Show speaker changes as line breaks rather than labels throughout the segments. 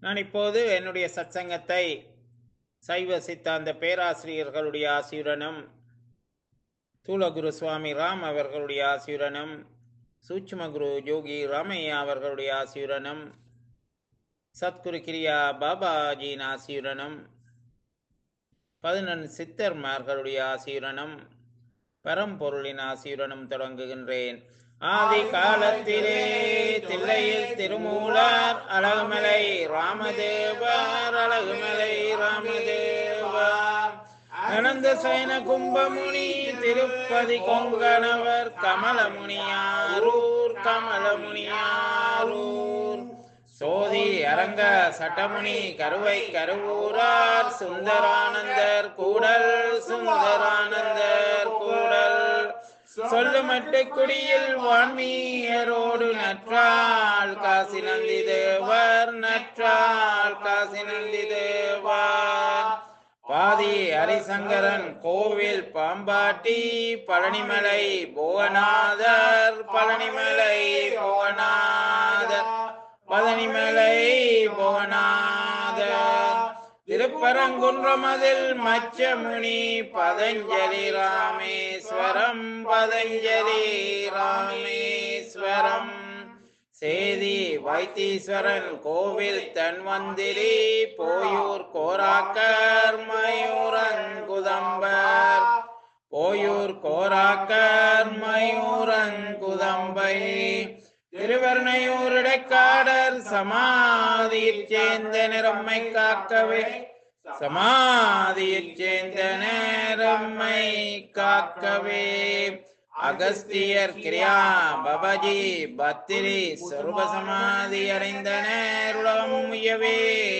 நான் இப்போது என்னுடைய சத்சங்கத்தை சைவ சித்தாந்த பேராசிரியர்களுடைய ஆசியுடனும் தூலகுரு சுவாமி ராம் அவர்களுடைய ஆசியுடனும் சூட்சுமகுரு யோகி ராமையா அவர்களுடைய ஆசியுடனும் சத்குரு கிரியா பாபாஜியின் ஆசியுடனும் பதினொன்று சித்தர்மார்களுடைய ஆசியுடனும் பரம்பொருளின் ஆசியுடனும் தொடங்குகின்றேன் ஆதி காலத்திலே தில்லையில் திருமூலர் அழகுமலை ராமதேவர் அழகுமலை ராமதேவர் அனந்த சயன கும்பமுனி திருப்பதி கொங்கணவர் கமலமுனியாரூர் கமலமுனியாரூர் சோதி அரங்க சட்டமுனி கருவை கருவூரார் சுந்தரானந்தர் கூடல் சுந்தரானந்தர் கூடல் சொல்லுமட்டு குடியில் வான்மீயரோடு நற்றாள் காசி நந்தி தேவர் நற்றாள் காசி நந்தி தேவர் பாதி ஹரிசங்கரன் கோவில் பாம்பாட்டி பழனிமலை புவனாதர் பழனிமலை புவனாதர் பழனிமலை புவனாதர் திருப்பரங்குன்றமதில் மச்சமுனி பதஞ்சலி ராமேஸ்வரம் பதஞ்சலி ராமேஸ்வரம் சேதி வைத்தீஸ்வரன் கோவில் தன்வந்திரி போயூர் கோராக்கர் மயூரங்குதம்பர் போயூர் கோராக்கர் மயூரங்குதம்பை திருவர்ணையூர் இடைக்காடர் சமாதியில் சேர்ந்த நிறம்மை காக்கவே சமாதியில் சேர்ந்த நேரம்மை காக்கவே அகஸ்தியர் கிரியா பபஜி பத்திரி சொருப சமாதி அடைந்த நேருளம் உயவே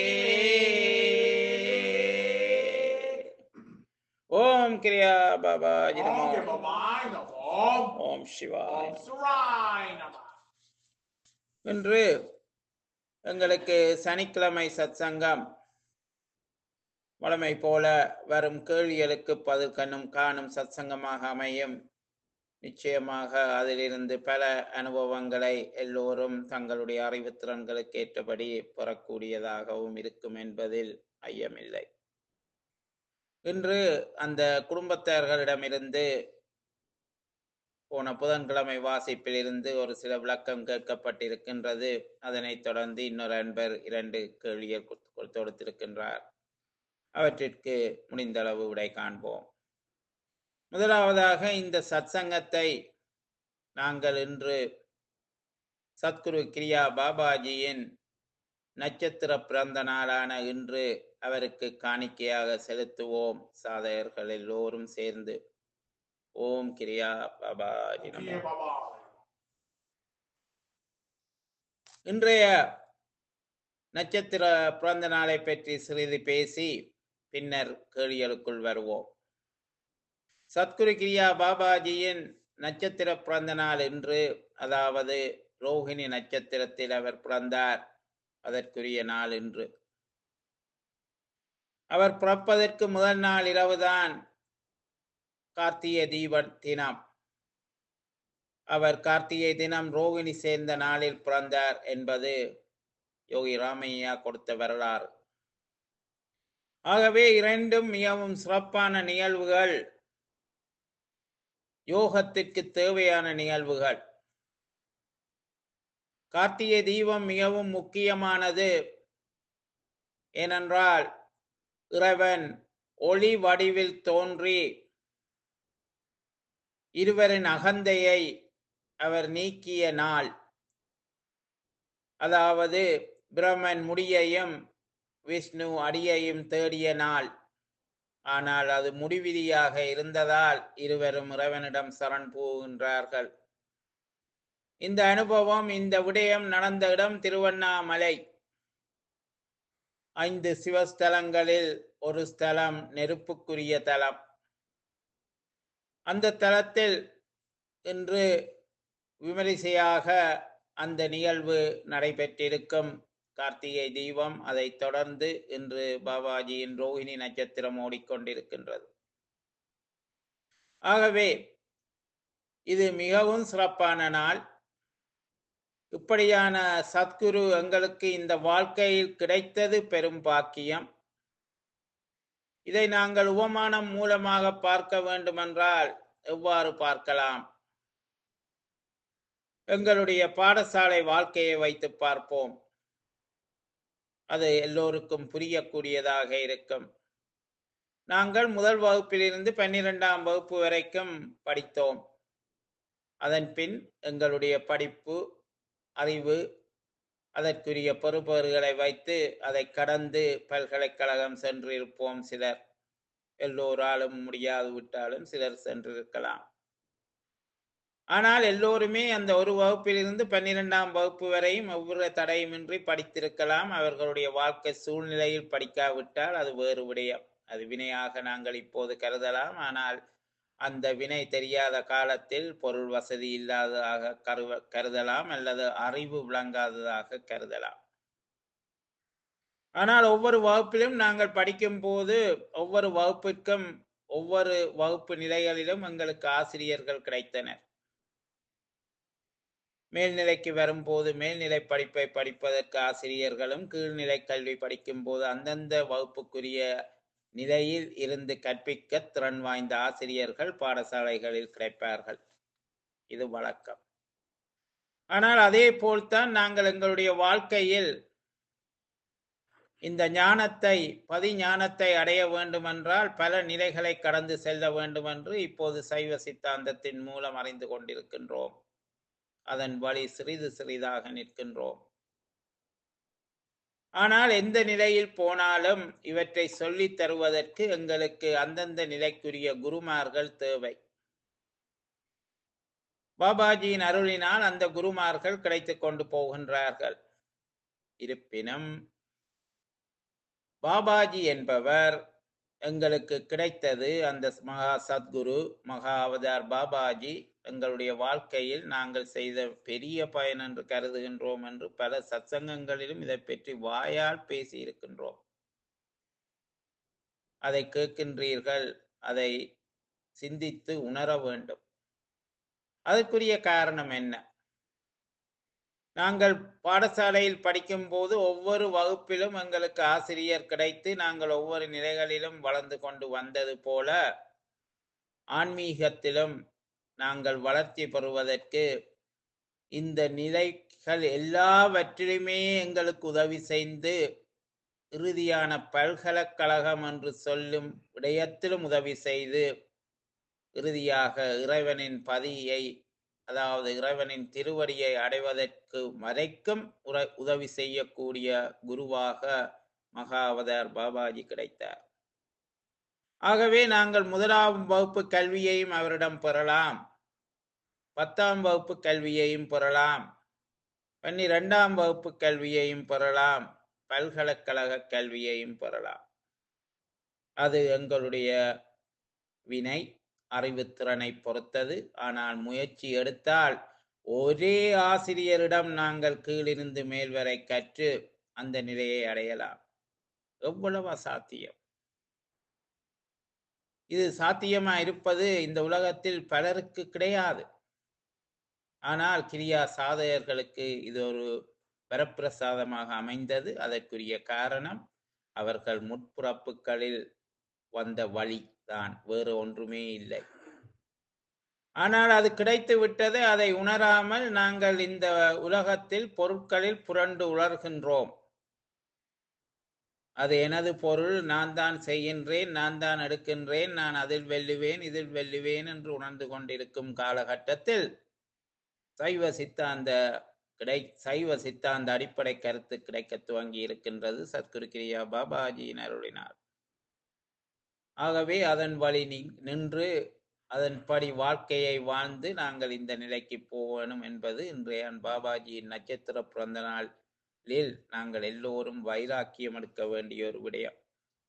ஓம் கிரியா பாபாஜி நமோ
Om Givamai Namo.
ஓம் சிவாய்
Om Sarai Namo.
இன்று எங்களுக்கு சனிக்கிழமை சத்சங்கம் வழமை போல வரும் கேள்விகளுக்கு பதில் கண்ணும் காணும் சத்சங்கமாக அமையும் நிச்சயமாக அதிலிருந்து பல அனுபவங்களை எல்லோரும் தங்களுடைய அறிவுத்திறன்களுக்கு ஏற்றபடி பெறக்கூடியதாகவும் இருக்கும் என்பதில் ஐயமில்லை இன்று அந்த குடும்பத்தார்களிடமிருந்து போன புதன்கிழமை வாசிப்பில் இருந்து ஒரு சில விளக்கம் கேட்கப்பட்டிருக்கின்றது அதனைத் தொடர்ந்து இன்னொரு அன்பர் இரண்டு கேள்விகள் கொடுத்து- தொடுத்திருக்கின்றார் அவற்றிற்கு முடிந்தளவு விடை காண்போம் முதலாவதாக இந்த சத்சங்கத்தை நாங்கள் இன்று சத்குரு கிரியா பாபாஜியின் நட்சத்திர பிறந்த நாளான இன்று அவருக்கு காணிக்கையாக செலுத்துவோம் சாதகர்கள் எல்லோரும் சேர்ந்து ஓம் கிரியா பாபாஜி நமோ
Dear Baba.
இன்றைய நட்சத்திர பிறந்த நாளை பற்றி சிறிது பேசி பின்னர் கேள்விகளுக்குள் வருவோம் சத்குரு கிரியா பாபாஜியின் நட்சத்திர பிறந்த நாள் இன்று அதாவது ரோஹிணி நட்சத்திரத்தில் அவர் பிறந்தார் அதற்குரிய நாள் இன்று அவர் பிறப்பதற்கு முதல் நாள் இரவுதான் கார்த்திகை தீப தினம் அவர் கார்த்திகை தினம் ரோகிணி சேர்ந்த நாளில் பிறந்தார் என்பது யோகி ராமையா கொடுத்த வரலாறு ஆகவே இரண்டும் மிகவும் சிறப்பான நிகழ்வுகள் யோகத்திற்கு தேவையான நிகழ்வுகள் கார்த்திகை தீபம் மிகவும் முக்கியமானது ஏனென்றால் இறைவன் ஒளி வடிவில் தோன்றி இருவரின் அகந்தையை அவர் நீக்கிய நாள் அதாவது பிரம்மன் முடியையும் விஷ்ணு அடியையும் தேடிய நாள் ஆனால் அது முடிவிதியாக இருந்ததால் இருவரும் இறைவனிடம் சரண் போகின்றார்கள் இந்த அனுபவம் இந்த விடயம் நடந்த இடம் திருவண்ணாமலை ஐந்து சிவஸ்தலங்களில் ஒரு ஸ்தலம் நெருப்புக்குரிய தலம் அந்த தலத்தில் இன்று விமரிசையாக அந்த நிகழ்வு நடைபெற்றிருக்கும் கார்த்திகை தீபம் அதைத் தொடர்ந்து இன்று பாபாஜியின் ரோஹிணி நட்சத்திரம் ஓடிக்கொண்டிருக்கின்றது ஆகவே இது மிகவும் சிறப்பான நாள் இப்படியான சத்குரு எங்களுக்கு இந்த வாழ்க்கையில் கிடைத்தது பெரும் பாக்கியம் இதை நாங்கள் உபமானம் மூலமாக பார்க்க வேண்டுமென்றால் எவ்வாறு பார்க்கலாம் எங்களுடைய பாடசாலை வாழ்க்கையை வைத்து பார்ப்போம் அது எல்லோருக்கும் புரியக்கூடியதாக இருக்கும் நாங்கள் முதல் வகுப்பிலிருந்து பன்னிரெண்டாம் வகுப்பு வரைக்கும் படித்தோம் அதன் பின் எங்களுடைய படிப்பு அறிவு அதற்குரிய பொறுப்பேறுகளை வைத்து அதை கடந்து பல்கலைக்கழகம் சென்றிருப்போம் சிலர் எல்லோராலும் முடியாது விட்டாலும் சிலர் சென்றிருக்கலாம் ஆனால் எல்லோருமே அந்த ஒரு வகுப்பிலிருந்து பன்னிரெண்டாம் வகுப்பு வரையும் ஒவ்வொரு தடையுமின்றி படித்திருக்கலாம் அவர்களுடைய வாழ்க்கை சூழ்நிலையில் படிக்காவிட்டால் அது வேறு விடயம் அது வினையாக நாங்கள் இப்போது கருதலாம் ஆனால் அந்த வினை தெரியாத காலத்தில் பொருள் வசதி இல்லாததாக கருவ கருதலாம் அல்லது அறிவு விளங்காததாக கருதலாம் ஆனால் ஒவ்வொரு வகுப்பிலும் நாங்கள் படிக்கும் போது ஒவ்வொரு வகுப்பிற்கும் ஒவ்வொரு வகுப்பு நிலைகளிலும் எங்களுக்கு ஆசிரியர்கள் கிடைத்தனர் மேல்நிலைக்கு வரும்போது மேல்நிலை படிப்பை படிப்பதற்கு ஆசிரியர்களும் கீழ்நிலை கல்வி படிக்கும் போது அந்தந்த வகுப்புக்குரிய நிலையில் இருந்து கற்பிக்க திறன் வாய்ந்த ஆசிரியர்கள் பாடசாலைகளில் கிடைப்பார்கள் இது வழக்கம் ஆனால் அதே போல்தான் நாங்கள் எங்களுடைய வாழ்க்கையில் இந்த ஞானத்தை பதி ஞானத்தை அடைய வேண்டுமென்றால் பல நிலைகளை கடந்து செல்ல வேண்டும் என்று இப்போது சைவ சித்தாந்தத்தின் மூலம் அறிந்து கொண்டிருக்கின்றோம் அதன் வழி சிறிது சிறிதாக நிற்கின்றோம் ஆனால் எந்த நிலையில் போனாலும் இவற்றை சொல்லித் தருவதற்கு எங்களுக்கு அந்தந்த நிலைக்குரிய குருமார்கள் தேவை பாபாஜியின் அருளினால் அந்த குருமார்கள் கிடைத்துக் கொண்டு போகின்றார்கள் இருப்பினும் பாபாஜி என்பவர் எங்களுக்கு கிடைத்தது அந்த மகா சத்குரு மகா அவதார் பாபாஜி எங்களுடைய வாழ்க்கையில் நாங்கள் செய்த பெரிய பயன் என்று கருதுகின்றோம் என்று பல சத்சங்கங்களிலும் இதை பற்றி வாயால் பேசி இருக்கின்றோம் அதை கேட்கின்றீர்கள் அதை சிந்தித்து உணர வேண்டும் அதற்குரிய காரணம் என்ன நாங்கள் பாடசாலையில் படிக்கும் போது ஒவ்வொரு வகுப்பிலும் எங்களுக்கு ஆசிரியர் கிடைத்து நாங்கள் ஒவ்வொரு நிலைகளிலும் வளர்ந்து கொண்டு வந்தது போல ஆன்மீகத்திலும் நாங்கள் வளர்ச்சி பெறுவதற்கு இந்த நிலைகள் எல்லாவற்றிலுமே எங்களுக்கு உதவி செய்து இறுதியான பல்கலைக்கழகம் என்று சொல்லும் விடயத்திலும் உதவி செய்து இறுதியாக இறைவனின் பதியை அதாவது இறைவனின் திருவடியை அடைவதற்கு வரைக்கும் உர- உதவி செய்யக்கூடிய குருவாக மகாவதார் பாபாஜி கிடைத்தார் ஆகவே நாங்கள் முதலாம் வகுப்பு கல்வியையும் அவரிடம் பெறலாம் பத்தாம் வகுப்பு கல்வியையும் பெறலாம் பன்னிரெண்டாம் வகுப்பு கல்வியையும் பெறலாம் பல்கலைக்கழக கல்வியையும் பெறலாம் அது எங்களுடைய வினை அறிவுத்திறனை பொறுத்தது ஆனால் முயற்சி எடுத்தால் ஒரே ஆசிரியரிடம் நாங்கள் கீழிருந்து மேல் வரை கற்று அந்த நிலையை அடையலாம் எவ்வளவு அசாத்தியம் இது சாத்தியமா இருப்பது இந்த உலகத்தில் பலருக்கு கிடையாது ஆனால் கிரியா சாதகர்களுக்கு இது ஒரு வரப்பிரசாதமாக அமைந்தது அதற்குரிய காரணம் அவர்கள் முற்புறப்புகளில் வந்த வழி தான் வேறு ஒன்றுமே இல்லை ஆனால் அது கிடைத்து விட்டது அதை உணராமல் நாங்கள் இந்த உலகத்தில் பொருட்களில் புரண்டு உலர்கின்றோம் அது எனது பொருள் நான் தான் செய்கின்றேன் நான் தான் எடுக்கின்றேன் நான் அதில் வெல்லுவேன் இதில் வெல்லுவேன் என்று உணர்ந்து கொண்டிருக்கும் காலகட்டத்தில் சைவ சித்தாந்த கிடை சைவ சித்தாந்த அடிப்படை கருத்து கிடைக்க துவங்கி இருக்கின்றது சத்குரு கிரியா பாபாஜியின் அருளினார் ஆகவே அதன் வழி நி- நின்று அதன்படி வாழ்க்கையை வாழ்ந்து நாங்கள் இந்த நிலைக்கு போகணும் என்பது இன்றைய பாபாஜியின் நட்சத்திர பிறந்த நாளில் நாங்கள் எல்லோரும் வைராக்கியம் எடுக்க வேண்டிய ஒரு விடயம்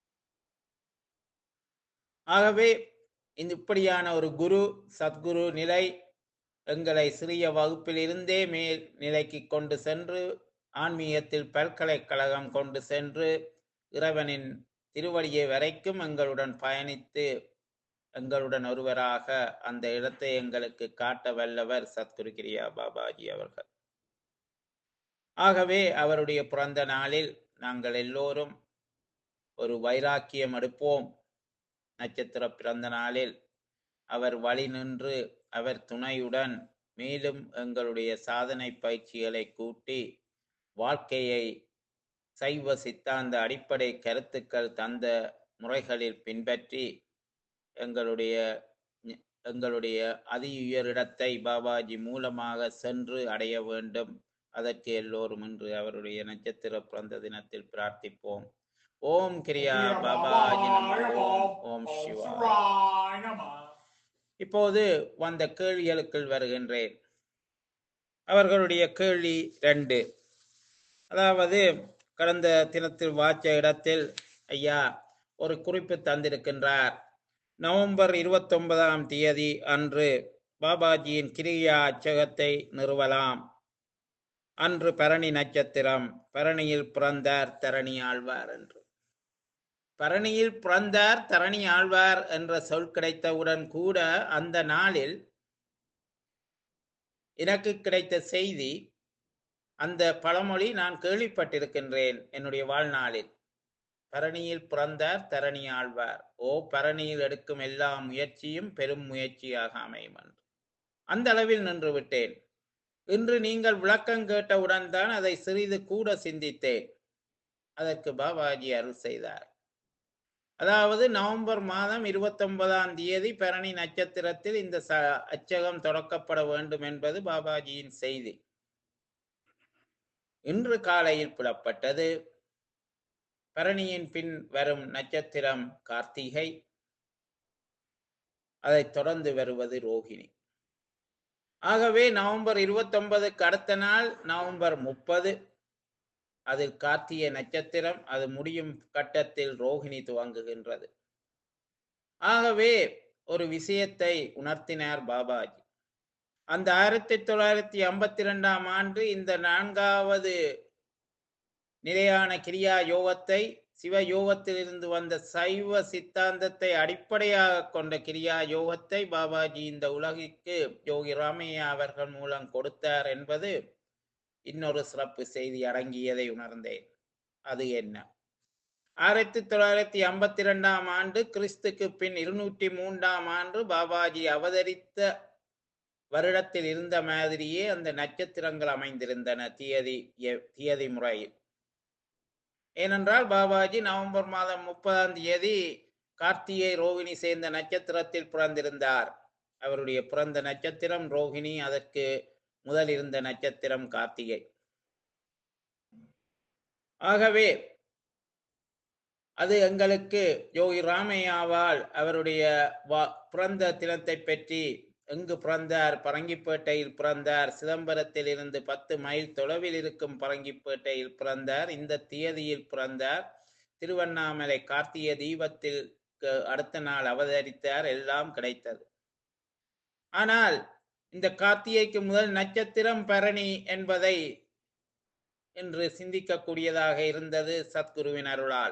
ஆகவே இந்த இப்படியான ஒரு குரு சத்குரு நிலை எங்களை சிறிய வகுப்பிலிருந்தே மேல் நிலைக்கு கொண்டு சென்று ஆன்மீகத்தில் பல்கலைக்கழகம் கொண்டு சென்று இறைவனின் திருவடியை வரைக்கும் எங்களுடன் பயணித்து எங்களுடன் ஒருவராக அந்த இடத்தை எங்களுக்கு காட்ட வல்லவர் சத்குரு கிரியா பாபாஜி அவர்கள் ஆகவே அவருடைய பிறந்த நாளில் நாங்கள் எல்லோரும் ஒரு வைராக்கியம் எடுப்போம் நட்சத்திர பிறந்த நாளில் அவர் வழி நின்று அவர் துணையுடன் மேலும் எங்களுடைய சாதனை பயிற்சிகளை கூட்டி வாழ்க்கையை சைவ சித்தாந்த அடிப்படை கருத்துக்கள் தந்த முறைகளில் பின்பற்றி எங்களுடைய எங்களுடைய அதி உயரிடத்தை பாபாஜி மூலமாக சென்று அடைய வேண்டும் அதற்கு எல்லோரும் இன்று அவருடைய நட்சத்திர பிறந்த தினத்தில் பிரார்த்திப்போம் ஓம் கிரியா பாபாஜி நம ஓம் ஓம் சிவா
Shivaya Namah.
இப்போது வந்த கேள்விகளுக்குள் வருகின்றேன் அவர்களுடைய கேள்வி ரெண்டு அதாவது கடந்த தினத்தில் வாச்ச இடத்தில் ஐயா ஒரு குறிப்பு தந்திருக்கின்றார் நவம்பர் இருபத்தொன்பதாம் தேதி அன்று பாபாஜியின் கிரியா அச்சகத்தை நிறுவலாம் அன்று பரணி நட்சத்திரம் பரணியில் பிறந்தார் தரணி ஆழ்வார் என்று பரணியில் பிறந்தார் தரணி ஆழ்வார் என்ற சொல் கிடைத்தவுடன் கூட அந்த நாளில் எனக்கு கிடைத்த செய்தி அந்த பழமொழி நான் கேள்விப்பட்டிருக்கின்றேன் என்னுடைய வாழ்நாளில் பரணியில் பிறந்தார் தரணி ஆழ்வார் ஓ பரணியில் எடுக்கும் எல்லா முயற்சியும் பெரும் முயற்சியாக அமையும் என்று அந்த அளவில் நின்று விட்டேன் இன்று நீங்கள் விளக்கம் கேட்டவுடன் தான் அதை சிறிது கூட சிந்தித்தேன் அதற்கு பாபாஜி அருள் செய்தார் அதாவது நவம்பர் மாதம் இருபத்தொன்பதாம் தேதி பரணி நட்சத்திரத்தில் இந்த ச அச்சகம் தொடக்கப்பட வேண்டும் என்பது பாபாஜியின் செய்தி இன்று காலையில் புலப்பட்டது பரணியின் பின் வரும் நட்சத்திரம் கார்த்திகை அதைத் தொடர்ந்து வருவது ரோகிணி ஆகவே நவம்பர் இருபத்தொன்பதுக்கு அடுத்த நாள் நவம்பர் முப்பது அதில் கார்த்திகை நட்சத்திரம் அது முடியும் கட்டத்தில் ரோகிணி துவங்குகின்றது ஆகவே ஒரு விஷயத்தை உணர்த்தினார் பாபாஜி அந்த ஆயிரத்தி தொள்ளாயிரத்தி ஐம்பத்தி ரெண்டாம் ஆண்டு இந்த நான்காவது நிலையான கிரியா யோகத்தை சிவ யோகத்திலிருந்து வந்த சைவ சித்தாந்தத்தை அடிப்படையாக கொண்ட கிரியா யோகத்தை பாபாஜி இந்த உலகிற்கு யோகி ராமையா அவர்கள் மூலம் கொடுத்தார் என்பது இன்னொரு சிறப்பு செய்தி அடங்கியதை உணர்ந்தேன் அது என்ன ஆயிரத்தி தொள்ளாயிரத்தி ஐம்பத்தி ரெண்டாம் ஆண்டு கிறிஸ்துக்கு பின் இருநூற்றி மூன்றாம் ஆண்டு பாபாஜி அவதரித்த வருடத்தில் இருந்த மாதிரியே அந்த நட்சத்திரங்கள் அமைந்திருந்தன தியதி எ- தியதி முறையில் ஏனென்றால் பாபாஜி நவம்பர் மாதம் முப்பதாம் தேதி கார்த்திகை ரோகிணி சேர்ந்த நட்சத்திரத்தில் பிறந்திருந்தார் அவருடைய பிறந்த நட்சத்திரம் ரோகிணி அதற்கு முதல் இருந்த நட்சத்திரம் கார்த்திகை ஆகவே அது எங்களுக்கு யோகி ராமையாவால் அவருடைய வா- பிறந்த தினத்தை பற்றி எங்கு பிறந்தார் பரங்கிப்பேட்டையில் பிறந்தார் சிதம்பரத்தில் இருந்து பத்து மைல் தொலைவில் இருக்கும் பரங்கிப்பேட்டையில் பிறந்தார் இந்த தியதியில் பிறந்தார் திருவண்ணாமலை கார்த்திகை தீபத்தில் க- அடுத்த நாள் அவதரித்தார் எல்லாம் கிடைத்தது ஆனால் இந்த கார்த்திகைக்கு முதல் நட்சத்திரம் பரணி என்பதை என்று சிந்திக்கக்கூடியதாக இருந்தது சத்குருவின் அருளால்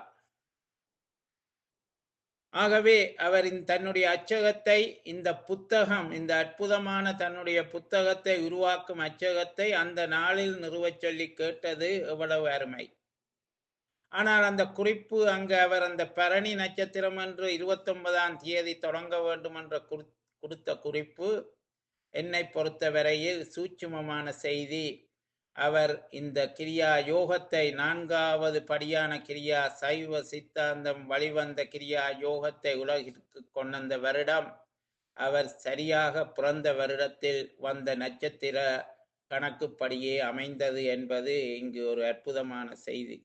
ஆகவே அவர் இந்த தன்னுடைய அச்சகத்தை இந்த புத்தகம் இந்த அற்புதமான தன்னுடைய புத்தகத்தை உருவாக்கும் அச்சகத்தை அந்த நாளில் நிறுவச் சொல்லி கேட்டது எவ்வளவு அருமை ஆனால் அந்த குறிப்பு அங்கு அவர் அந்த பரணி நட்சத்திரம் என்று இருபத்தொன்பதாம் தேதி தொடங்க வேண்டும் என்ற குறி- கொடுத்த குறிப்பு என்னை பொறுத்தவரையில் சூட்சுமமான செய்தி அவர் இந்த கிரியா யோகத்தை நான்காவது படியான கிரியா சைவ சித்தாந்தம் வழிவந்த கிரியா யோகத்தை உலகிற்கு கொண்டந்த வருடம் அவர் சரியாக பிறந்த வருடத்தில் வந்த நட்சத்திர கணக்குப்படியே அமைந்தது என்பது இங்கு ஒரு அற்புதமான செய்தி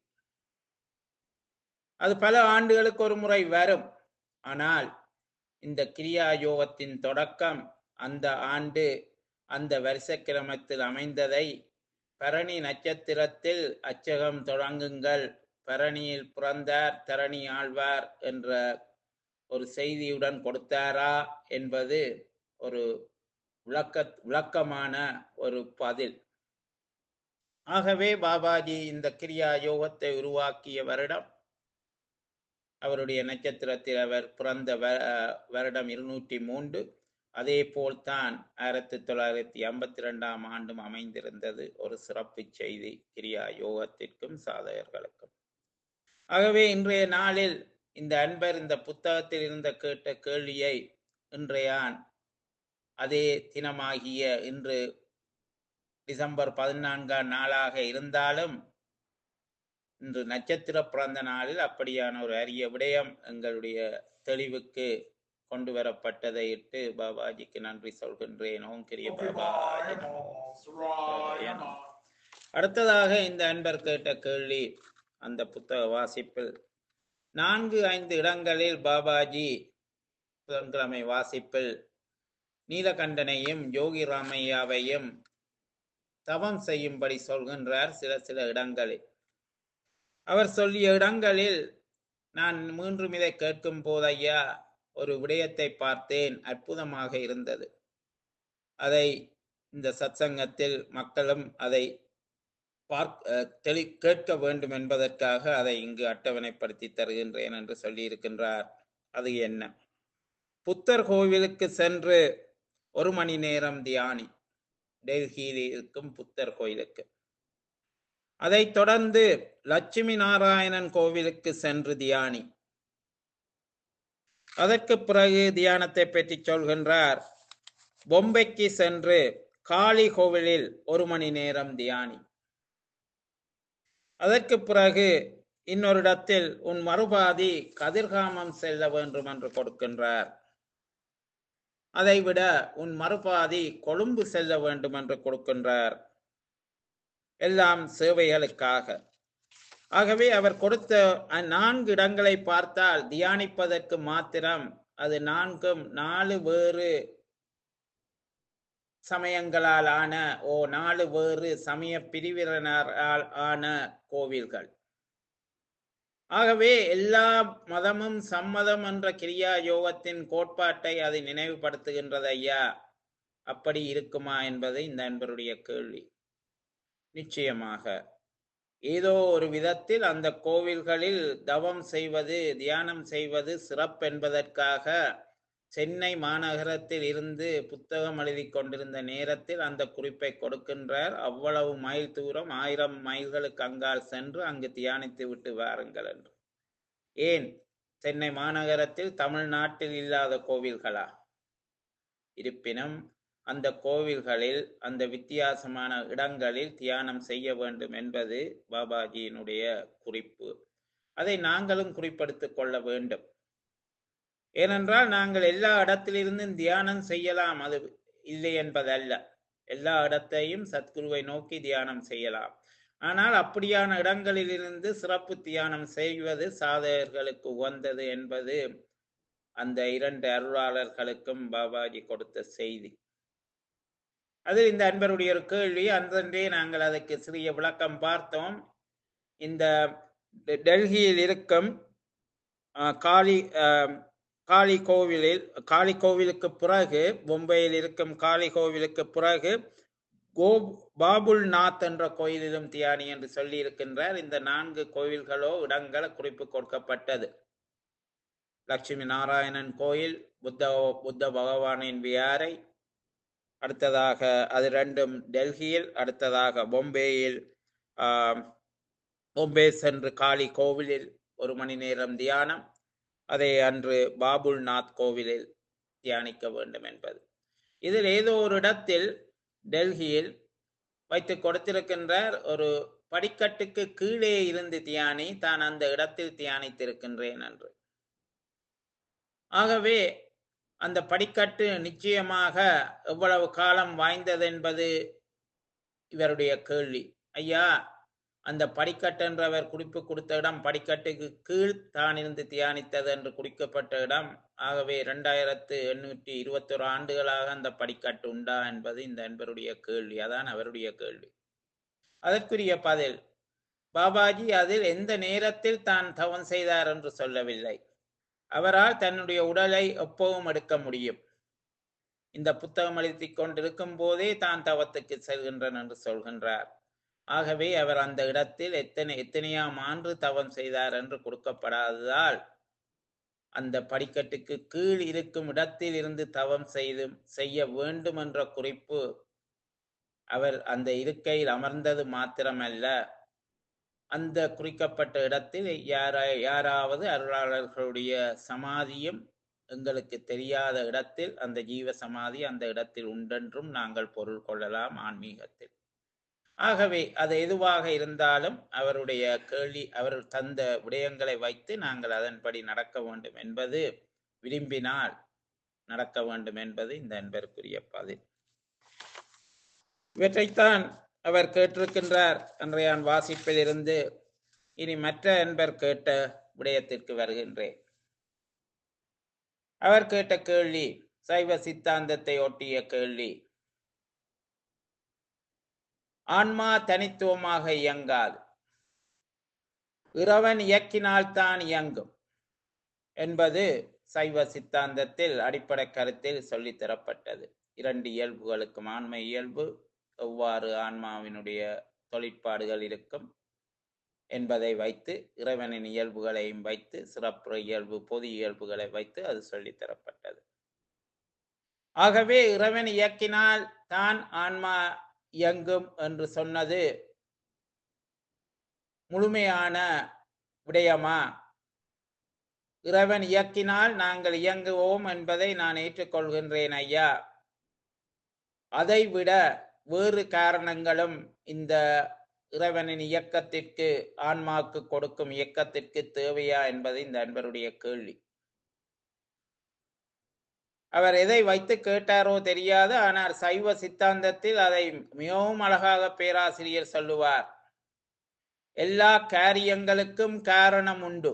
அது பல ஆண்டுகளுக்கு ஒரு முறை வரும் ஆனால் இந்த கிரியா யோகத்தின் தொடக்கம் அந்த ஆண்டு அந்த வருஷக்கிரமத்தில் அமைந்ததை பரணி நட்சத்திரத்தில் அச்சகம் தொடங்குங்கள் பரணியில் பிறந்தார் தரணி ஆழ்வார் என்ற ஒரு செய்தியுடன் கொடுத்தாரா என்பது ஒரு விளக்க விளக்கமான ஒரு பதில் ஆகவே பாபாஜி இந்த கிரியா யோகத்தை உருவாக்கிய வருடம் அவருடைய நட்சத்திரத்தில் அவர் பிறந்த வ- அஹ் வருடம் இருநூற்றி மூன்று அதே போல்தான் ஆயிரத்தி தொள்ளாயிரத்தி ஐம்பத்தி ரெண்டாம் ஆண்டும் அமைந்திருந்தது ஒரு சிறப்பு செய்தி கிரியா யோகத்திற்கும் சாதகர்களுக்கும் ஆகவே இன்றைய நாளில் இந்த அன்பர் இந்த புத்தகத்தில் இருந்த கேட்ட கேள்வியை இன்றையான் அதே தினமாகிய இன்று டிசம்பர் பதினான்காம் நாளாக இருந்தாலும் இன்று நட்சத்திர பிறந்த நாளில் அப்படியான ஒரு அரிய விடயம் எங்களுடைய தெளிவுக்கு கொண்டு வரப்பட்டதை இட்டு பாபாஜிக்கு நன்றி சொல்கின்றேன் ஓம் கிரிய பாபாஜி நமோ.
Saraya Nama.
அடுத்ததாக இந்த அன்பர் கேட்ட கேள்வி அந்த புத்தக வாசிப்பில் நான்கு ஐந்து இடங்களில் பாபாஜி புதன்கிழமை வாசிப்பில் நீலகண்டனையும் யோகி ராமையாவையும் தவம் செய்யும்படி சொல்கின்றார் சில சில இடங்களில் அவர் சொல்லிய இடங்களில் நான் மீண்டும் இதை கேட்கும் போதையா ஒரு விடயத்தை பார்த்தேன் அற்புதமாக இருந்தது அதை இந்த சத்சங்கத்தில் மக்களும் அதை பார்க்க அஹ், தெளி கேட்க வேண்டும் என்பதற்காக அதை இங்கு அட்டவணைப்படுத்தி தருகின்றேன் என்று சொல்லியிருக்கின்றார் அது என்ன புத்தர் கோவிலுக்கு சென்று ஒரு மணி நேரம் தியானி டெல்லியில் இருக்கும் புத்தர் கோயிலுக்கு அதைத் தொடர்ந்து லட்சுமி நாராயணன் கோவிலுக்கு சென்று தியானி அதற்கு பிறகு தியானத்தை பற்றி சொல்கின்றார் பொம்பைக்கு சென்று காளி கோவிலில் ஒரு மணி நேரம் தியானி அதற்கு பிறகு இன்னொரு இடத்தில் உன் மறுபாதி கதிர்காமம் செல்ல வேண்டும் என்று கொடுக்கின்றார் அதைவிட உன் மறுபாதி கொழும்பு செல்ல வேண்டும் என்று கொடுக்கின்றார் எல்லாம் சேவைகளுக்காக ஆகவே அவர் கொடுத்த அ- நான்கு இடங்களை பார்த்தால் தியானிப்பதற்கு மாத்திரம் அது நான்கும் நாலு வேறு சமயங்களால் ஆன ஓ நாலு வேறு சமய பிரிவினரால் ஆன கோவில்கள் ஆகவே எல்லா மதமும் சம்மதம் என்ற கிரியா யோகத்தின் கோட்பாட்டை அது நினைவுபடுத்துகின்றது ஐயா அப்படி இருக்குமா என்பது இந்த அன்பருடைய கேள்வி நிச்சயமாக ஏதோ ஒரு விதத்தில் அந்த கோவில்களில் தவம் செய்வது தியானம் செய்வது சிறப்பென்பதற்காக சென்னை மாநகரத்தில் இருந்து புத்தகம் எழுதி கொண்டிருந்த நேரத்தில் அந்த குறிப்பை கொடுக்கின்றார் அவ்வளவு மைல் தூரம் ஆயிரம் மைல்களுக்கு அங்கால் சென்று அங்கு தியானித்து விட்டு வாருங்கள் என்று ஏன் சென்னை மாநகரத்தில் தமிழ்நாட்டில் இல்லாத கோவில்களா இருப்பினும் அந்த கோவில்களில் அந்த வித்தியாசமான இடங்களில் தியானம் செய்ய வேண்டும் என்பது பாபாஜியினுடைய குறிப்பு அதை நாங்களும் குறிப்பெடுத்துக் கொள்ள வேண்டும் ஏனென்றால் நாங்கள் எல்லா இடத்திலிருந்தும் தியானம் செய்யலாம் அது இல்லை என்பதல்ல எல்லா இடத்தையும் சத்குருவை நோக்கி தியானம் செய்யலாம் ஆனால் அப்படியான இடங்களிலிருந்து சிறப்பு தியானம் செய்வது சாதகர்களுக்கு உகந்தது என்பது அந்த இரண்டு அருளாளர்களுக்கும் பாபாஜி கொடுத்த செய்தி அதில் இந்த அன்பருடைய ஒரு கேள்வி அன்றே நாங்கள் அதற்கு சிறிய விளக்கம் பார்த்தோம் இந்த டெ- டெல்லியில் இருக்கும் அஹ், காளி அஹ், காளி கோவிலில் காளி கோவிலுக்கு பிறகு மும்பையில் இருக்கும் காளி கோவிலுக்கு பிறகு கோ பாபுல் நாத் என்ற கோயிலிலும் தியானி என்று சொல்லி இருக்கின்றார் இந்த நான்கு கோவில்களோ இடங்கள குறிப்பு கொடுக்கப்பட்டது லட்சுமி நாராயணன் கோயில் புத்த புத்த பகவானின் வியாரை அடுத்ததாக அது ரெண்டும் டெல்லியில் அடுத்ததாக பொம்பேயில் ஆம், பொம்பே சென்று காளி கோவிலில் ஒரு மணி நேரம் தியானம் அதை அன்று பாபுல் நாத் கோவிலில் தியானிக்க வேண்டும் என்பது இதில் ஏதோ ஒரு இடத்தில் டெல்லியில் வைத்து கொடுத்திருக்கின்றார் ஒரு படிக்கட்டுக்கு கீழே இருந்து தியானி தான் அந்த இடத்தில் தியானித்திருக்கின்றேன் என்று ஆகவே அந்த படிக்கட்டு நிச்சயமாக எவ்வளவு காலம் வாய்ந்தது என்பது இவருடைய கேள்வி ஐயா அந்த படிக்கட்டு என்றவர் குறிப்பு கொடுத்த இடம் படிக்கட்டுக்கு கீழ் தான் இருந்து தியானித்தது என்று குறிக்கப்பட்ட இடம் ஆகவே இரண்டாயிரத்து எண்ணூற்றி இருபத்தொரு ஆண்டுகளாக அந்த படிக்கட்டு உண்டா என்பது இந்த அன்பருடைய கேள்வி அதான் அவருடைய கேள்வி அதற்குரிய பதில் பாபாஜி அதில் எந்த நேரத்தில் தான் தவம் செய்தார் என்று சொல்லவில்லை அவரால் தன்னுடைய உடலை எப்பவும் எடுக்க முடியும் இந்த புத்தகம் எழுதிக் கொண்டிருக்கும் போதே தான் தவத்துக்கு செல்கின்றன் என்று சொல்கின்றார் ஆகவே அவர் அந்த இடத்தில் எத்தனை எத்தனையாம் ஆண்டு தவம் செய்தார் என்று கொடுக்கப்படாததால் அந்த படிக்கட்டுக்கு கீழ் இருக்கும் இடத்தில் இருந்து தவம் செய்து செய்ய வேண்டும் என்ற குறிப்பு அவர் அந்த இருக்கையில் அமர்ந்தது மாத்திரமல்ல அந்த குறிக்கப்பட்ட இடத்தில் யாரா யாராவது அருளாளர்களுடைய சமாதியும் எங்களுக்கு தெரியாத இடத்தில் அந்த ஜீவ சமாதி அந்த இடத்தில் உண்டென்றும் நாங்கள் பொருள் கொள்ளலாம் ஆன்மீகத்தில் ஆகவே அது எதுவாக இருந்தாலும் அவருடைய கேள்வி அவர் தந்த விடயங்களை வைத்து நாங்கள் அதன்படி நடக்க வேண்டும் என்பது விரும்பினால் நடக்க வேண்டும் என்பது இந்த அன்பருக்குரிய பதில் இவற்றைத்தான் அவர் கேட்டிருக்கின்றார் அன்றையான் வாசிப்பிலிருந்து இனி மற்ற அன்பர் கேட்ட விடயத்திற்கு வருகின்றேன் அவர் கேட்ட கேள்வி சைவ சித்தாந்தத்தை ஒட்டிய கேள்வி ஆன்மா தனித்துவமாக இயங்காது இறைவன் இயக்கினால்தான் இயங்கும் என்பது சைவ சித்தாந்தத்தில் அடிப்படை கருத்தில் சொல்லித் தரப்பட்டது இரண்டு இயல்புகளுக்கும் ஆன்ம இயல்பு எவ்வாறு ஆன்மாவினுடைய தொழிற்பாடுகள் இருக்கும் என்பதை வைத்து இறைவனின் இயல்புகளையும் வைத்து சிறப்பு இயல்பு பொது இயல்புகளை வைத்து அது சொல்லித் தரப்பட்டது ஆகவே இறைவன் இயக்கினால் தான் ஆன்மா இயங்கும் என்று சொன்னது முழுமையான விடயமா இறைவன் இயக்கினால் நாங்கள் இயங்குவோம் என்பதை நான் ஏற்றுக்கொள்கின்றேன் ஐயா அதைவிட வேறு காரணங்களும் இந்த இறைவனின் இயக்கத்திற்கு ஆன்மாக்கு கொடுக்கும் இயக்கத்திற்கு தேவையா என்பது இந்த அன்பருடைய கேள்வி அவர் எதை வைத்து கேட்டாரோ தெரியாது ஆனால் சைவ சித்தாந்தத்தில் அதை மிகவும் அழகாக பேராசிரியர் சொல்லுவார் எல்லா காரியங்களுக்கும் காரணம் உண்டு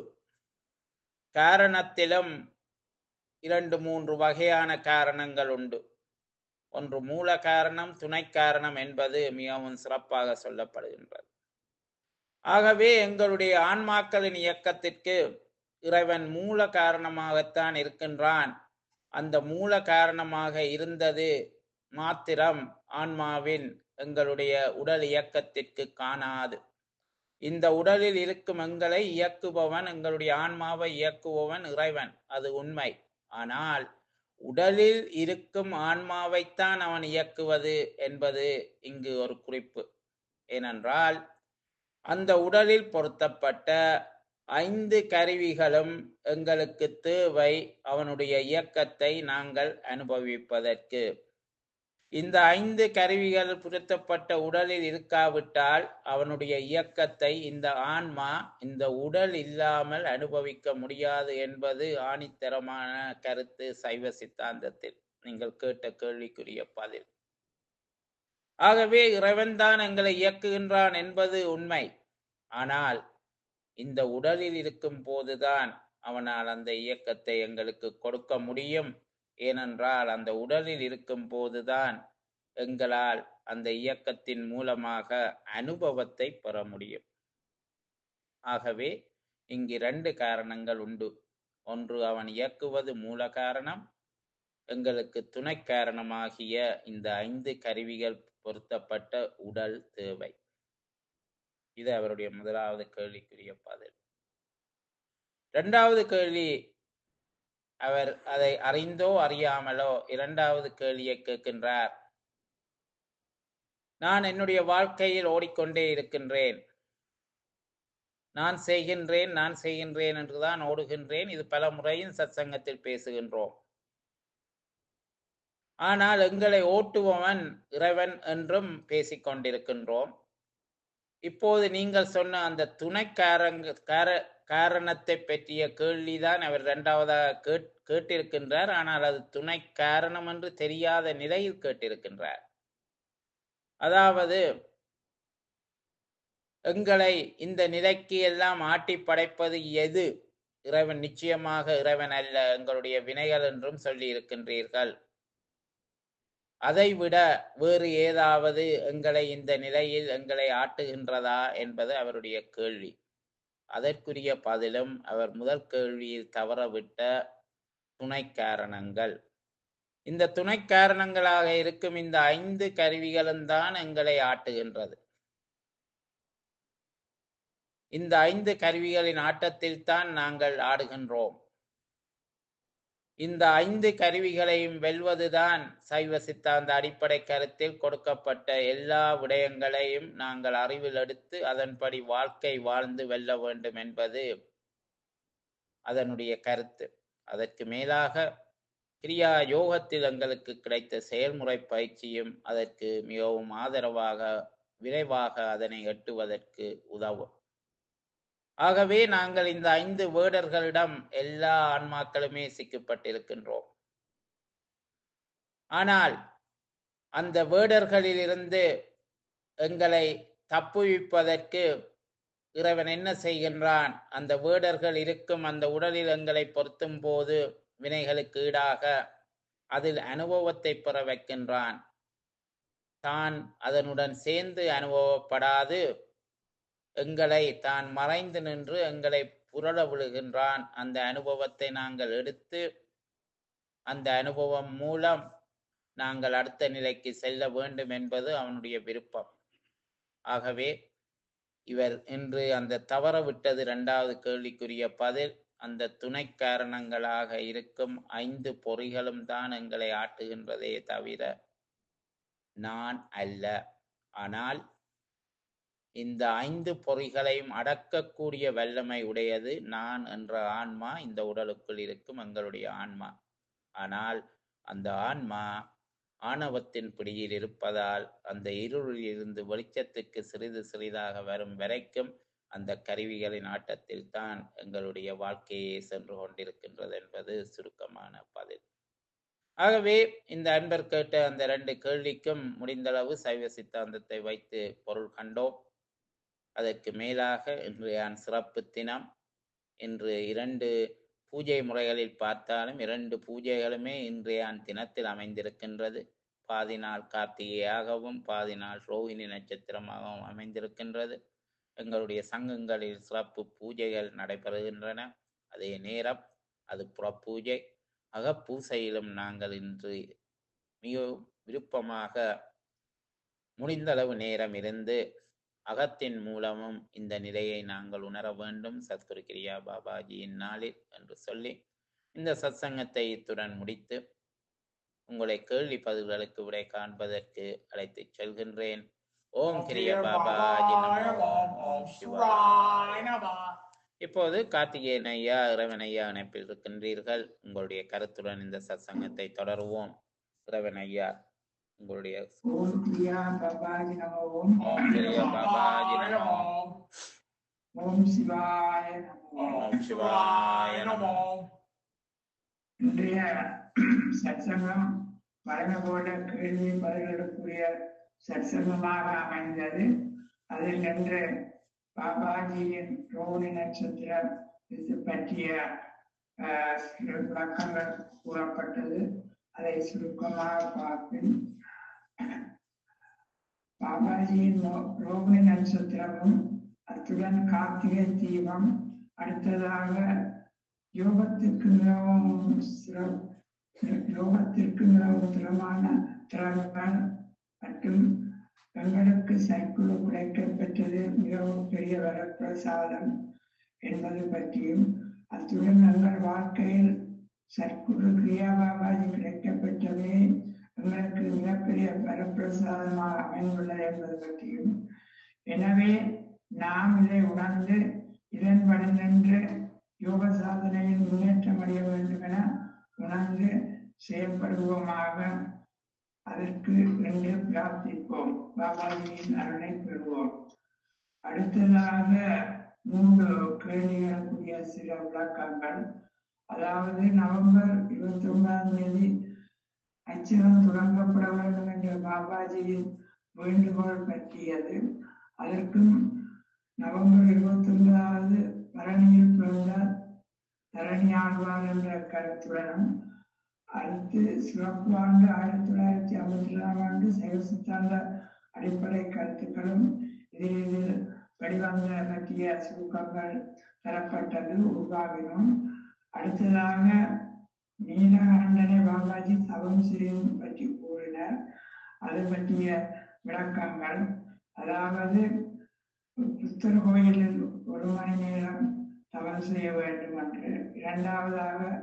காரணத்திலும் இரண்டு மூன்று வகையான காரணங்கள் உண்டு ஒன்று மூல காரணம் துணை காரணம் என்பது மிகவும் சிறப்பாக சொல்லப்படுகின்றது ஆகவே எங்களுடைய ஆன்மாக்களின் இயக்கத்திற்கு இறைவன் மூல காரணமாகத்தான் இருக்கின்றான் அந்த மூல காரணமாக இருந்தது மாத்திரம் ஆன்மாவின் எங்களுடைய உடல் இயக்கத்திற்கு காணாது இந்த உடலில் இருக்கும் எங்களை இயக்குபவன் எங்களுடைய ஆன்மாவை இயக்குபவன் இறைவன் அது உண்மை ஆனால் உடலில் இருக்கும் ஆன்மாவைத்தான் அவன் இயக்குவது என்பது இங்கு ஒரு குறிப்பு ஏனென்றால் அந்த உடலில் பொருத்தப்பட்ட ஐந்து கருவிகளும் எங்களுக்கு தேவை அவனுடைய இயக்கத்தை நாங்கள் அனுபவிப்பதற்கு இந்த ஐந்து கருவிகள் பொருத்தப்பட்ட உடலில் இருக்காவிட்டால் அவனுடைய இயக்கத்தை இந்த ஆன்மா இந்த உடல் இல்லாமல் அனுபவிக்க முடியாது என்பது ஆணித்தரமான கருத்து சைவ சித்தாந்தத்தில் நீங்கள் கேட்ட கேள்விக்குரிய பதில் ஆகவே இறைவன்தான் எங்களை இயக்குகின்றான் என்பது உண்மை ஆனால் இந்த உடலில் இருக்கும் போதுதான் அவனால் அந்த இயக்கத்தை எங்களுக்கு கொடுக்க முடியும் ஏனென்றால் அந்த உடலில் இருக்கும் போதுதான் எங்களால் அந்த இயக்கத்தின் மூலமாக அனுபவத்தை பெற முடியும் ஆகவே இங்கு இரண்டு காரணங்கள் உண்டு ஒன்று அவன் இயக்குவது மூல காரணம் எங்களுக்கு துணை காரணமாகிய இந்த ஐந்து கருவிகள் பொருத்தப்பட்ட உடல் தேவை இது அவருடைய முதலாவது கேள்விக்குரிய பதில் இரண்டாவது கேள்வி அவர் அதை அறிந்தோ அறியாமலோ இரண்டாவது கேள்வியை கேட்கின்றார் நான் என்னுடைய வாழ்க்கையில் ஓடிக்கொண்டே இருக்கின்றேன் நான் செய்கின்றேன் நான் செய்கின்றேன் என்றுதான் ஓடுகின்றேன் இது பல முறையும் சத்சங்கத்தில் பேசுகின்றோம் ஆனால் எங்களை ஓட்டுபவன் இறைவன் என்றும் பேசிக்கொண்டிருக்கின்றோம் இப்போது நீங்கள் சொன்ன அந்த துணைக்காரங்க கார காரணத்தை பற்றிய கேள்விதான் அவர் இரண்டாவதாக கேட் கேட்டிருக்கின்றார் ஆனால் அது துணை காரணம் என்று தெரியாத நிலையில் கேட்டிருக்கின்றார் அதாவது எங்களை இந்த நிலைக்கு எல்லாம் ஆட்டி படைப்பது எது இறைவன் நிச்சயமாக இறைவன் அல்ல எங்களுடைய வினைகள் என்றும் சொல்லி இருக்கின்றீர்கள் அதைவிட வேறு ஏதாவது எங்களை இந்த நிலையில் எங்களை ஆட்டுகின்றதா என்பது அவருடைய கேள்வி அதற்குரிய பதிலும் அவர் முதல் கேள்வியில் தவறவிட்ட துணை காரணங்கள் இந்த துணை காரணங்களாக இருக்கும் இந்த ஐந்து கருவிகளும் தான் எங்களை ஆட்டுகின்றது இந்த ஐந்து கருவிகளின் ஆட்டத்தில் தான் நாங்கள் ஆடுகின்றோம் இந்த ஐந்து கருவிகளையும் வெல்வதுதான் சைவ சித்தாந்த அடிப்படை கருத்தில் கொடுக்கப்பட்ட எல்லா விடயங்களையும் நாங்கள் அறிவில் எடுத்து அதன்படி வாழ்க்கை வாழ்ந்து வெல்ல வேண்டும் என்பது அதனுடைய கருத்து அதற்கு மேலாக கிரியா யோகத்தில் எங்களுக்கு கிடைத்த செயல்முறை பயிற்சியும் அதற்கு மிகவும் ஆதரவாக விரைவாக அதனை எட்டுவதற்கு உதவும் ஆகவே நாங்கள் இந்த ஐந்து வேடர்களிடம் எல்லா ஆன்மாக்களுமே சிக்கப்பட்டிருக்கின்றோம் ஆனால் அந்த வேடர்களிலிருந்து எங்களை தப்புவிப்பதற்கு இறைவன் என்ன செய்கின்றான் அந்த வேடர்கள் இருக்கும் அந்த உடலில் எங்களை பொருத்தும் போது வினைகளுக்கு ஈடாக அதில் அனுபவத்தை பெற வைக்கின்றான் தான் அதனுடன் சேர்ந்து அனுபவப்படாது எங்களை தான் மறைந்து நின்று எங்களை புரள விழுகின்றான் அந்த அனுபவத்தை நாங்கள் எடுத்து அந்த அனுபவம் மூலம் நாங்கள் அடுத்த நிலைக்கு செல்ல வேண்டும் என்பது அவனுடைய விருப்பம் ஆகவே இவர் இன்று அந்த தவற விட்டது இரண்டாவது கேள்விக்குரிய பதில் அந்த துணை காரணங்களாக இருக்கும் ஐந்து பொறிகளும் தான் எங்களை ஆட்டுகின்றதே தவிர நான் அல்ல ஆனால் இந்த ஐந்து பொறிகளையும் அடக்கக்கூடிய வல்லமை உடையது நான் என்ற ஆன்மா இந்த உடலுக்குள் இருக்கும் எங்களுடைய ஆன்மா ஆனால் அந்த ஆன்மா ஆணவத்தின் பிடியில் இருப்பதால் அந்த இருளில் இருந்து வெளிச்சத்துக்கு சிறிது சிறிதாக வரும் வரைக்கும் அந்த கருவிகளின் ஆட்டத்தில் தான் எங்களுடைய வாழ்க்கையே சென்று கொண்டிருக்கின்றது என்பது சுருக்கமான பதில் ஆகவே இந்த அன்பர் கேட்ட அந்த ரெண்டு கேள்விக்கும் முடிந்தளவு சைவ சித்தாந்தத்தை வைத்து பொருள் கண்டோம் அதற்கு மேலாக இன்றைய சிறப்பு தினம் இன்று இரண்டு பூஜை முறைகளில் பார்த்தாலும் இரண்டு பூஜைகளுமே இன்றைய தினத்தில் அமைந்திருக்கின்றது பாதி நாள் கார்த்திகையாகவும் பாதி நாள் ரோஹிணி நட்சத்திரமாகவும் அமைந்திருக்கின்றது எங்களுடைய சங்கங்களில் சிறப்பு பூஜைகள் நடைபெறுகின்றன அதே நேரம் அது புறப்பூஜை அகப்பூசையிலும் நாங்கள் இன்று மிக விருப்பமாக முடிந்தளவு நேரம் இருந்து அகத்தின் மூலமும் இந்த நிலையை நாங்கள் உணர வேண்டும் சத்குரு கிரியா பாபாஜியின் நாளில் என்று சொல்லி இந்த சத்சங்கத்தை இத்துடன் முடித்து உங்களை கேள்வி பதில்களுக்கு விடை காண்பதற்கு அழைத்துச் செல்கின்றேன் ஓம் கிரிய பாபாஜி நமோ ஓம் சிவாய இப்போது கார்த்திகேயன் ஐயா இறைவன் ஐயா இணைப்பில் இருக்கின்றீர்கள் உங்களுடைய கருத்துடன் இந்த சத்சங்கத்தை தொடருவோம் இறைவன் ஐயா உங்களுடைய
ஓம் கிரியா பாபாஜி நமோ ஓம்
ஓம் கிரிய பாபாஜி நமோ
ஓம் சிவாய நமோ
ஓம் சிவாய நமோ
இன்றைய சத்சங்கம் வழங்க போல கேள்வி பதில்களுக்குரிய சத்சங்கமாக அமைந்தது அதில் நின்று பாபாஜியின் ரோஹிணி நட்சத்திரம் இது பற்றிய ஆஹ், சில விளக்கங்கள் கூறப்பட்டது அதை சுருக்கமாக பார்ப்பேன் பாபாஜியின் ரோ- ரோகிணி நட்சத்திரமும் அத்துடன் கார்த்திகை தீபம் அடுத்ததாக யோகத்திற்கு மிகவும் சிற- யோகத்திற்கு மிகவும் திறமான திறன்கள் மற்றும் எங்களுக்கு சைக்குழு கிடைக்கப் பெற்றது மிகவும் பெரிய வரப்பிரசாதம் என்பது பற்றியும் அத்துடன் எங்கள் வாழ்க்கையில் சற்குரு கிரியா பாபாஜி கிடைக்கப்பெற்றவே எங்களுக்கு மிகப்பெரிய வரப்பிரசாதமாக அமைந்துள்ளது என்பது பற்றியும் எனவே நாம் இதை உணர்ந்து இதன்படி நின்று யோக சாதனையில் முன்னேற்றம் அடைய வேண்டும் என உணர்ந்து செயல்படுவோமாக அதற்கு என்று பிரார்த்திப்போம் பாபாஜியின் அருளை பெறுவோம் அடுத்ததாக மூன்று கேள்விகளுக்குரிய சில விளக்கங்கள் அதாவது நவம்பர் இருபத்தி ஒன்பதாம் தேதி அச்சகம் தொடங்கப்பட வேண்டும் என்ற பாபாஜியின் வேண்டுகோள் பற்றியது அதற்கும் நவம்பர் இருபத்தி ஒன்பதாவது பரணியில் பிறந்த தரணி ஆழ்வார் என்ற கருத்துடனும் அடுத்து சிறப்பு ஆண்டு ஆயிரத்தி தொள்ளாயிரத்தி ஐம்பத்தி ஏழாம் ஆண்டு சைவ சித்தாந்த அடிப்படை கருத்துக்களும் இதில் இதில் வெளிவந்த பற்றிய சுருக்கங்கள் தரப்பட்டது உருவாகினோம் அடுத்ததாக நீலகண்டனை பாபாஜி தவம் செய்யும் பற்றி கூறினர் அது பற்றிய விளக்கங்கள் அதாவது புத்தர் கோயிலில் ஒரு மணி நேரம் தவம் செய்ய வேண்டும் என்று இரண்டாவதாக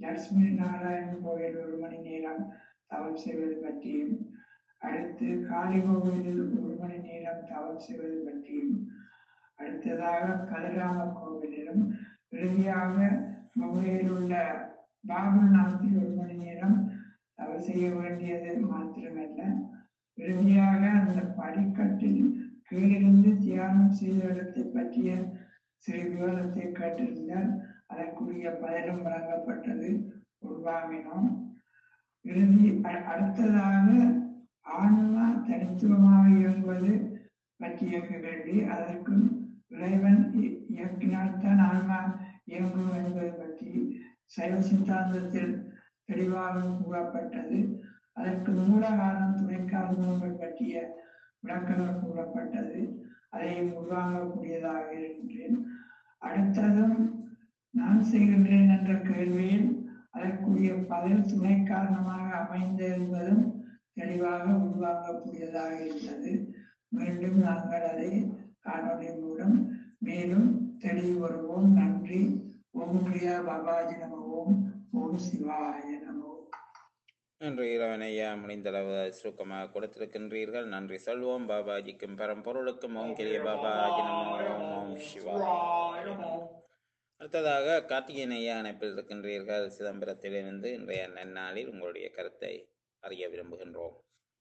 லட்சுமி நாராயணன் கோவில் ஒரு மணி நேரம் தவம் செய்வது பற்றியும் அடுத்து காளி கோவிலில் ஒரு மணி நேரம் தவம் செய்வது பற்றியும் அடுத்ததாக கதிராம கோவிலிலும் இறுதியாக முகையில் உள்ள பாபுநாத்தில் ஒரு மணி நேரம் தவம் செய்ய வேண்டியது மாத்திரமல்ல இறுதியாக அந்த படிக்கட்டில் கீழிருந்து தியானம் செய்த இடத்தை பற்றிய சிறு விவாதத்தை கேட்டிருந்தால் அதற்குரிய பதிலும் வழங்கப்பட்டது உள்வாங்கினோம் இறுதி அ- அடுத்ததாக ஆன்மா தனித்துவமாக இயங்குவது பற்றிய கேள்வி அதற்கு இறைவன் இ- இயக்கினால்தான் ஆன்மா இயங்கும் என்பது பற்றி சைவ சித்தாந்தத்தில் தெளிவாக கூறப்பட்டது அதற்கு மூல காரணம் துணை காரணங்கள் பற்றிய விளக்கங்கள் கூறப்பட்டது அதையும் உள்வாங்கக்கூடியதாக இருக்கின்றேன் அடுத்ததும் நான் செய்கின்றேன் என்ற கேள்வியில் அதற்குரிய பதில் துணை காரணமாக அமைந்தது என்பதும் தெளிவாக உள்வாங்கக்கூடியதாக இருந்தது மீண்டும் நாங்கள் அதை காணொளி மூலம் மேலும் தெளிவு வருவோம் நன்றி ஓம் பிரியா பாபாஜி நம ஓம் ஓம் சிவாய நமோ
நன்றி இறைவனையா முடிந்தளவு சுருக்கமாக கொடுத்திருக்கின்றீர்கள் நன்றி சொல்வோம் பாபாஜிக்கும் பரம்பொருளுக்கும் ஓம் கிரிய பாபாஜி நமோ ஓம் ஓம் சிவாய நமோ. அடுத்ததாக கார்த்திகேயன் ஐயா அணைப்பில் இருக்கின்றீர்கள் சிதம்பரத்திலிருந்து இன்றைய நன்னாளில் உங்களுடைய கருத்தை அறிய விரும்புகின்றோம்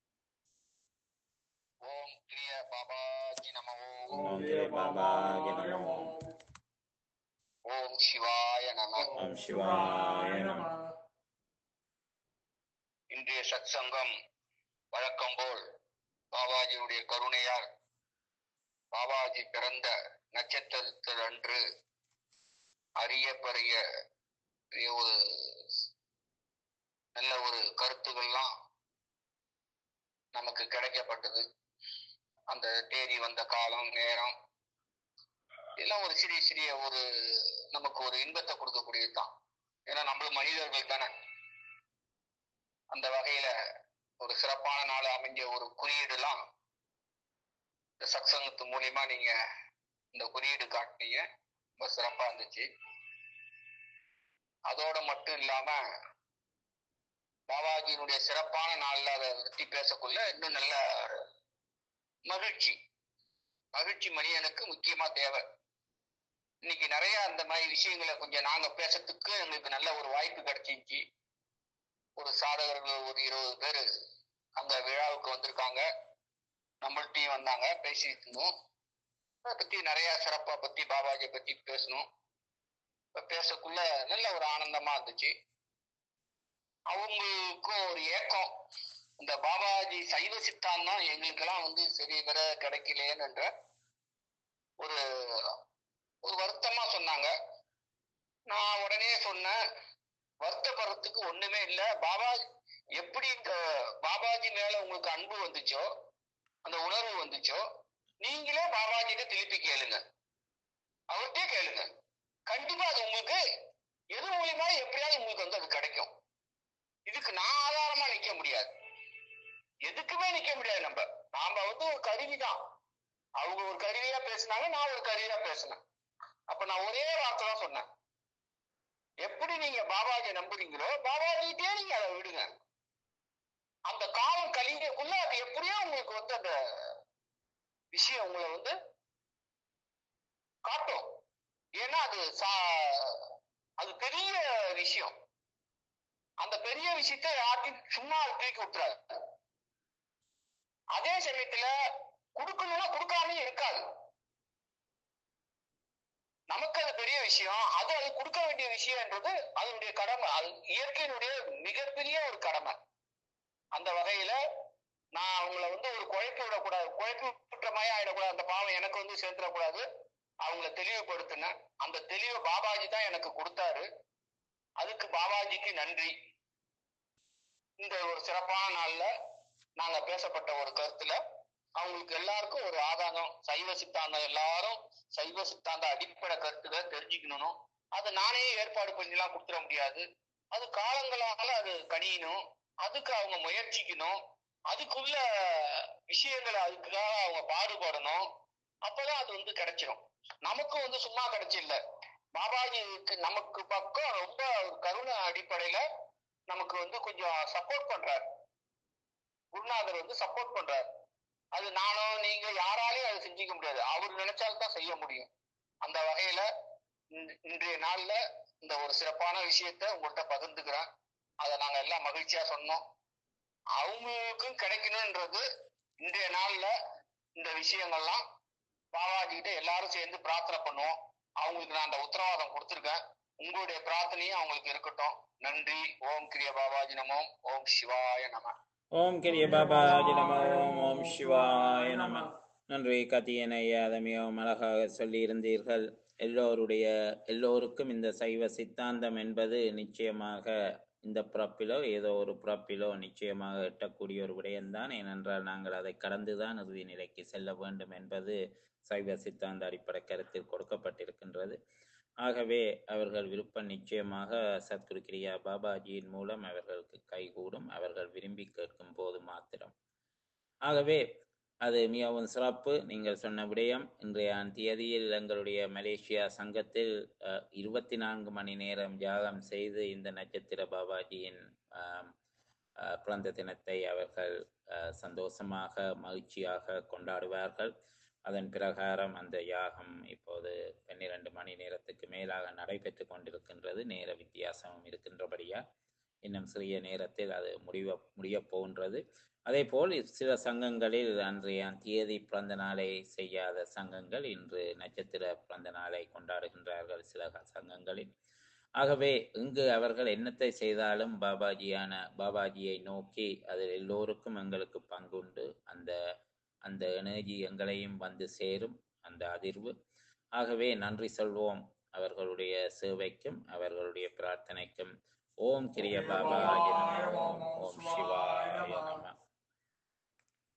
ஓம் கிரிய பாபாஜி நமோ
ஓம் கிரிய பாபாஜி நமோ
ஓம் சிவாய நம
ஓம் சிவாய நமோ
இன்றைய சத்சங்கம் வழக்கம் போல் பாபாஜியுடைய கருணையால் பாபாஜி பிறந்த நட்சத்திரத்தில் அன்று அரிய பெரிய பெரிய ஒரு நல்ல ஒரு கருத்துக்கள்லாம் நமக்கு கிடைக்கப்பட்டது அந்த தேதி வந்த காலம் நேரம் எல்லாம் ஒரு சிறிய சிறிய ஒரு நமக்கு ஒரு இன்பத்தை கொடுக்கக்கூடியது தான் ஏன்னா நம்மளும் மனிதர்கள் தானே அந்த வகையில ஒரு சிறப்பான நாள் அமைஞ்ச ஒரு குறியீடுலாம் இந்த சத்சங்கத்து மூலியமா நீங்க இந்த குறியீடு காட்டினீங்க ரொம்ப சிறப்பா இருந்துச்சு அதோட மட்டும் இல்லாம பாபாஜியினுடைய சிறப்பான நாள்ல அதை பத்தி பேசக்குள்ள இன்னும் நல்ல மகிழ்ச்சி மகிழ்ச்சி மனிதனுக்கு முக்கியமா தேவை இன்னைக்கு நிறைய அந்த மாதிரி விஷயங்களை கொஞ்சம் நாங்க பேசுறதுக்கு எங்களுக்கு நல்ல ஒரு வாய்ப்பு கிடைச்சிச்சு ஒரு சாதகர்கள் ஒரு இருபது பேர் அந்த விழாவுக்கு வந்திருக்காங்க நம்மள்ட்டையும் வந்தாங்க பேசிட்டு இருந்தோம் அதை பத்தி நிறைய சிறப்பா பத்தி பாபாஜியை பத்தி பேசணும் இப்ப பேசக்குள்ள நல்ல ஒரு ஆனந்தமா இருந்துச்சு அவங்களுக்கும் ஒரு ஏக்கம் இந்த பாபாஜி சைவ சித்தாந்தம் எங்களுக்கெல்லாம் வந்து சரி வர கிடைக்கலையேன்ற ஒரு ஒரு வருத்தமா சொன்னாங்க நான் உடனே சொன்னேன் வருத்தப்படுறதுக்கு ஒண்ணுமே இல்ல பாபா எப்படி இந்த பாபாஜி மேல உங்களுக்கு அன்பு வந்துச்சோ அந்த உணர்வு வந்துச்சோ நீங்களே பாபாஜிட்ட திருப்பி கேளுங்க அவர்கிட்டயே கேளுங்க கண்டிப்பா அது உங்களுக்கு எது மூலியமா எப்படியாவது உங்களுக்கு வந்து அது கிடைக்கும் இதுக்கு நான் ஆதாரமா நிக்க முடியாது எதுக்குமே நிக்க முடியாது நம்ம நாம வந்து ஒரு கருவி தான் அவங்க ஒரு கருவியா பேசினாங்க நான் ஒரு கருவியா பேசினேன் அப்ப நான் ஒரே வார்த்தை தான் சொன்னேன் எப்படி நீங்க பாபாஜி நம்புறீங்களோ பாபாஜிட்டே நீங்க அதை விடுங்க அந்த காலம் கழிங்கக்குள்ள அது எப்படியோ உங்களுக்கு வந்து அந்த விஷயம் உங்களை வந்து காட்டும் ஏன்னா அது சா- அது பெரிய விஷயம் அந்த பெரிய விஷயத்தை யார்ட்டையும் சும்மா தூக்கி விட்டுறாரு அதே சமயத்துல கொடுக்கணும்னா கொடுக்காம இருக்காது நமக்கு அது பெரிய விஷயம் அது அது கொடுக்க வேண்டிய விஷயம்ன்றது அதனுடைய கடமை அது இயற்கையினுடைய மிகப்பெரிய ஒரு கடமை அந்த வகையில நான் அவங்கள வந்து ஒரு குழப்பி விடக்கூடாது குழப்பி விட்டுற மாதிரி ஆயிடக்கூடாது அந்த பாவம் எனக்கு வந்து சேர்த்துடக்கூடாது அவங்கள தெளிவுபடுத்தினேன் அந்த தெளிவை பாபாஜி தான் எனக்கு கொடுத்தாரு அதுக்கு பாபாஜிக்கு நன்றி இந்த ஒரு சிறப்பான நாள்ல நாங்க பேசப்பட்ட ஒரு கருத்துல அவங்களுக்கு எல்லாருக்கும் ஒரு ஆதாரம் சைவ சித்தாந்தம் எல்லாரும் சைவ சித்தாந்த அடிப்படை கருத்துக்களை தெரிஞ்சுக்கணும் அது நானே ஏற்பாடு பண்ணிலாம் கொடுத்துட முடியாது அது காலங்களால அது கணியணும் அதுக்கு அவங்க முயற்சிக்கணும் அதுக்குள்ள விஷயங்களை அதுக்காக அவங்க பாடுபடணும் அப்பதான் அது வந்து கிடைச்சிடும் நமக்கும் வந்து சும்மா கிடைச்சில்ல பாபாஜிக்கு நமக்கு பக்கம் ரொம்ப ஒரு கருணை அடிப்படையில நமக்கு வந்து கொஞ்சம் சப்போர்ட் பண்றாரு குருநாதர் வந்து சப்போர்ட் பண்றாரு அது நானோ நீங்க யாராலையும் அதை செஞ்சுக்க முடியாது அவர் நினைச்சால்தான் செய்ய முடியும் அந்த வகையில இன்- இன்றைய நாள்ல இந்த ஒரு சிறப்பான விஷயத்த உங்கள்கிட்ட பகிர்ந்துக்கிறேன் அதை நாங்க எல்லாம் மகிழ்ச்சியா சொன்னோம் அவங்களுக்கும் கிடைக்கணும்ன்றது இன்றைய நாள்ல இந்த விஷயங்கள்லாம் பாபாஜி கிட்ட எல்லாரும் சேர்ந்து பிரார்த்தனை பண்ணுவோம் அவங்களுக்கு நான் அந்த உத்தரவாதம் கொடுத்துருக்கேன் உங்களுடைய பிரார்த்தனையும் அவங்களுக்கு இருக்கட்டும் நன்றி ஓம் கிரிய பாபாஜி நமோம் ஓம் சிவாய நம
ஓம் கிரிய பாபாஜி நம ஓம் ஓம் சிவாய நம நன்றி கத்தியனை அதை மிகவும் அழகாக சொல்லியிருந்தீர்கள் எல்லோருடைய எல்லோருக்கும் இந்த சைவ சித்தாந்தம் என்பது நிச்சயமாக இந்த பிறப்பிலோ ஏதோ ஒரு பிறப்பிலோ நிச்சயமாக எட்டக்கூடிய ஒரு விடயம்தான் ஏனென்றால் நாங்கள் அதை கடந்துதான் இறுதி நிலைக்கு செல்ல வேண்டும் என்பது சைவ சித்தாந்த அடிப்படை கருத்தில் கொடுக்கப்பட்டிருக்கின்றது ஆகவே அவர்கள் விருப்பம் நிச்சயமாக சத்குரு கிரியா பாபாஜியின் மூலம் அவர்களுக்கு கைகூடும் அவர்கள் விரும்பி கேட்கும் போது மாத்திரம் ஆகவே அது மிகவும் சிறப்பு நீங்கள் சொன்ன விடயம் இன்றைய தேதியில் எங்களுடைய மலேசியா சங்கத்தில் அஹ், இருபத்தி நான்கு மணி நேரம் தியாகம் செய்து இந்த நட்சத்திர பாபாஜியின் ஆம், அஹ், பிறந்த தினத்தை அவர்கள் அஹ், சந்தோஷமாக மகிழ்ச்சியாக கொண்டாடுவார்கள் அதன் பிரகாரம் அந்த யாகம் இப்போது பன்னிரண்டு மணி நேரத்துக்கு மேலாக நடைபெற்று கொண்டிருக்கின்றது நேர வித்தியாசமும் இருக்கின்றபடியா இன்னும் சிறிய நேரத்தில் அது முடிவ முடியப் போகின்றது அதே போல் சில சங்கங்களில் அன்றைய தேதி பிறந்த நாளை செய்யாத சங்கங்கள் இன்று நட்சத்திர பிறந்த நாளை கொண்டாடுகின்றார்கள் சில சங்கங்களில் ஆகவே இங்கு அவர்கள் என்னத்தை செய்தாலும் பாபாஜியான பாபாஜியை நோக்கி அதில் எல்லோருக்கும் எங்களுக்கு பங்குண்டு அந்த அந்த எனர்ஜி எங்களையும் வந்து சேரும் அந்த அதிர்வு ஆகவே நன்றி சொல்வோம் அவர்களுடைய சேவைக்கும் அவர்களுடைய பிரார்த்தனைக்கும் ஓம் கிரிய பாபாஜி நம ஓம் ஓம் சிவாய நம